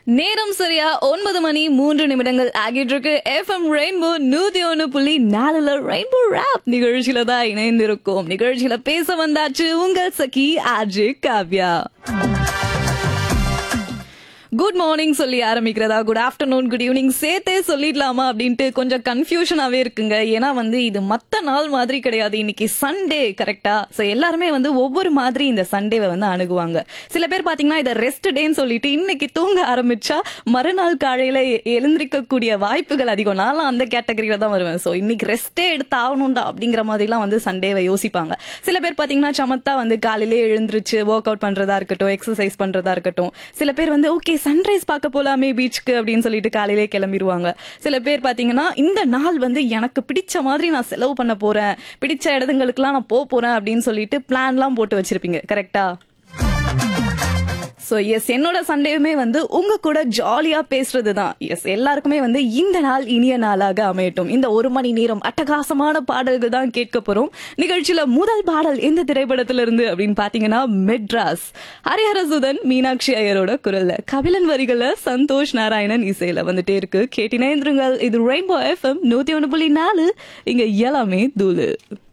நேரம் சரியா ஒன்பது மணி மூன்று நிமிடங்கள் ஆகிட்டு இருக்கு எஃப்எம் ரெயின்போ நூத்தி ஒண்ணு புள்ளி நாலுல ரெயின்போ ராப் நிகழ்ச்சியில தான் இணைந்திருக்கோம் நிகழ்ச்சியில பேச வந்தாச்சு உங்கள் சகி ஆஜி காவ்யா குட் மார்னிங் சொல்லி ஆரம்பிக்கிறதா குட் ஆஃப்டர்நூன் குட் ஈவினிங் சேர்த்தே சொல்லிடலாமா அப்படின்ட்டு கொஞ்சம் கன்ஃபியூஷனாவே இருக்குங்க ஏன்னா வந்து இது மத்த நாள் மாதிரி கிடையாது இன்னைக்கு சண்டே கரெக்டா ஸோ எல்லாருமே வந்து ஒவ்வொரு மாதிரி இந்த சண்டேவை வந்து அணுகுவாங்க சில பேர் பாத்தீங்கன்னா இதை ரெஸ்ட் டேன்னு சொல்லிட்டு இன்னைக்கு தூங்க ஆரம்பிச்சா மறுநாள் காலையில எ- எழுந்திருக்கக்கூடிய வாய்ப்புகள் அதிகம் நான்லாம் அந்த கேட்டகரியில தான் வருவேன் ஸோ இன்னைக்கு ரெஸ்டே எடுத்து ஆகணும்டா அப்படிங்கிற மாதிரிலாம் வந்து சண்டேவை யோசிப்பாங்க சில பேர் பாத்தீங்கன்னா சமத்தா வந்து காலையிலே எழுந்திருச்சு ஒர்க் அவுட் பண்றதா இருக்கட்டும் எக்ஸசைஸ் பண்றதா இருக்கட்டும் சில பேர் வந்து ஓகே சன்ரைஸ் பார்க்க போலாமே பீச்சுக்கு அப்படின்னு சொல்லிட்டு காலையிலே கிளம்பிடுவாங்க சில பேர் பாத்தீங்கன்னா இந்த நாள் வந்து எனக்கு பிடிச்ச மாதிரி நான் செலவு பண்ண போறேன் பிடிச்ச இடத்துங்களுக்குலாம் நான் போக போறேன் அப்படின்னு சொல்லிட்டு பிளான்லாம் போட்டு வச்சிருப்பீங்க கரெக்டா ஸோ எஸ் என்னோட சண்டேவுமே வந்து உங்க கூட ஜாலியா பேசுறது தான் எஸ் எல்லாருக்குமே வந்து இந்த நாள் இனிய நாளாக அமையட்டும் இந்த ஒரு மணி நேரம் அட்டகாசமான பாடல்கள் தான் கேட்க போறோம் நிகழ்ச்சியில முதல் பாடல் எந்த திரைப்படத்துல இருந்து அப்படின்னு பாத்தீங்கன்னா மெட்ராஸ் ஹரிஹரசுதன் மீனாட்சி ஐயரோட குரல்ல கபிலன் வரிகள சந்தோஷ் நாராயணன் இசையில வந்துட்டே இருக்கு கேட்டினேந்திருங்கள் இது ரெயின்போ எஃப்எம் நூத்தி ஒன்று புள்ளி நாலு இங்க எல்லாமே தூளு